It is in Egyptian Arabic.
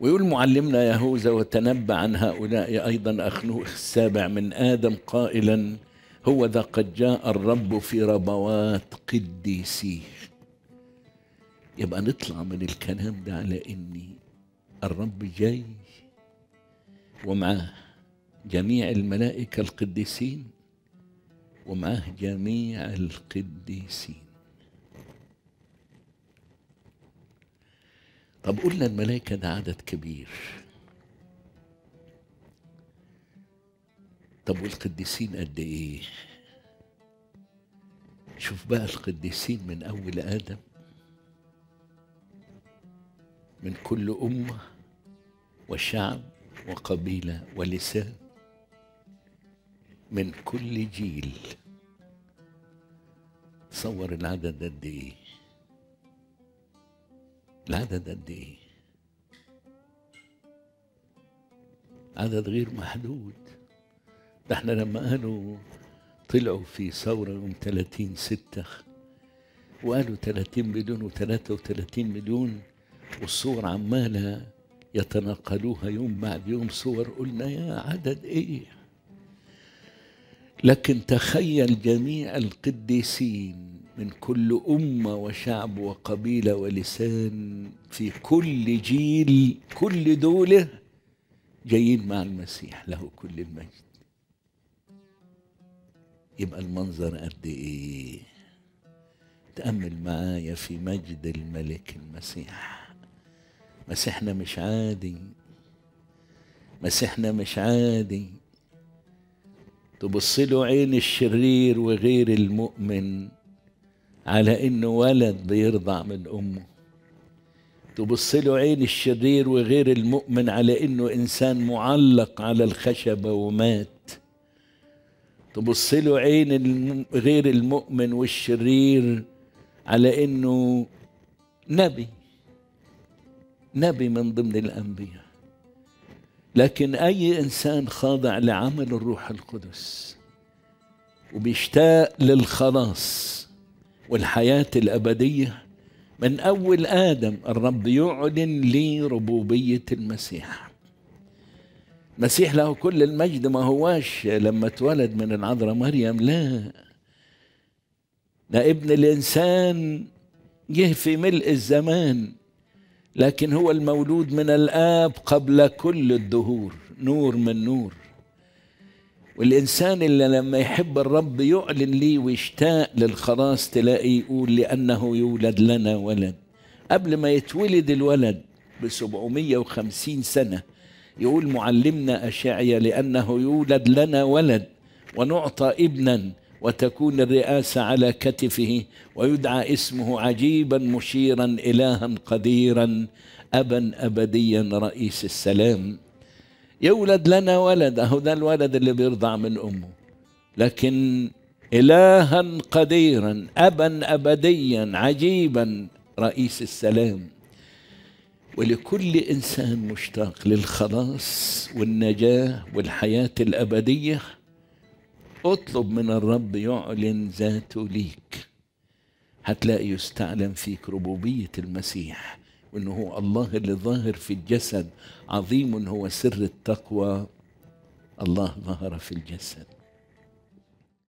ويقول معلمنا يهوذا وتنبأ عن هؤلاء أيضا أخنوخ السابع من آدم قائلا هو ذا قد جاء الرب في ربوات قديسيه يبقى نطلع من الكلام ده على إني الرب جاي ومعاه جميع الملائكة القديسين ومعاه جميع القديسين طب قلنا الملائكة ده عدد كبير طب والقديسين قد ايه شوف بقى القديسين من اول ادم من كل امه وشعب وقبيله ولسان من كل جيل تصور العدد قد ايه العدد قد ايه عدد غير محدود ده احنا لما قالوا طلعوا في ثورة يوم 30 ستة وقالوا 30 مليون و33 مليون والصور عمالة يتناقلوها يوم بعد يوم صور قلنا يا عدد ايه لكن تخيل جميع القديسين من كل أمة وشعب وقبيلة ولسان في كل جيل كل دولة جايين مع المسيح له كل المجد يبقى المنظر قد ايه تأمل معايا في مجد الملك المسيح مسيحنا مش عادي مسيحنا مش عادي تبص له عين الشرير وغير المؤمن على انه ولد بيرضع من امه تبص له عين الشرير وغير المؤمن على انه انسان معلق على الخشبه ومات تبص له عين الم- غير المؤمن والشرير على انه نبي نبي من ضمن الانبياء لكن اي انسان خاضع لعمل الروح القدس وبيشتاق للخلاص والحياه الابديه من اول ادم الرب يعلن لي ربوبيه المسيح المسيح له كل المجد ما هواش لما اتولد من العذراء مريم لا ده ابن الانسان جه في ملء الزمان لكن هو المولود من الاب قبل كل الدهور نور من نور والإنسان اللي لما يحب الرب يعلن ليه ويشتاق للخلاص تلاقيه يقول لأنه يولد لنا ولد قبل ما يتولد الولد ب 750 سنة يقول معلمنا أشعيا لأنه يولد لنا ولد ونعطى ابنا وتكون الرئاسة على كتفه ويدعى اسمه عجيبا مشيرا إلها قديرا أبا أبديا رئيس السلام يولد لنا ولد اهو ده الولد اللي بيرضع من امه لكن الها قديرا ابا ابديا عجيبا رئيس السلام ولكل انسان مشتاق للخلاص والنجاه والحياه الابديه اطلب من الرب يعلن ذاته ليك هتلاقي يستعلن فيك ربوبيه المسيح وانه هو الله اللي ظاهر في الجسد عظيم هو سر التقوى الله ظهر في الجسد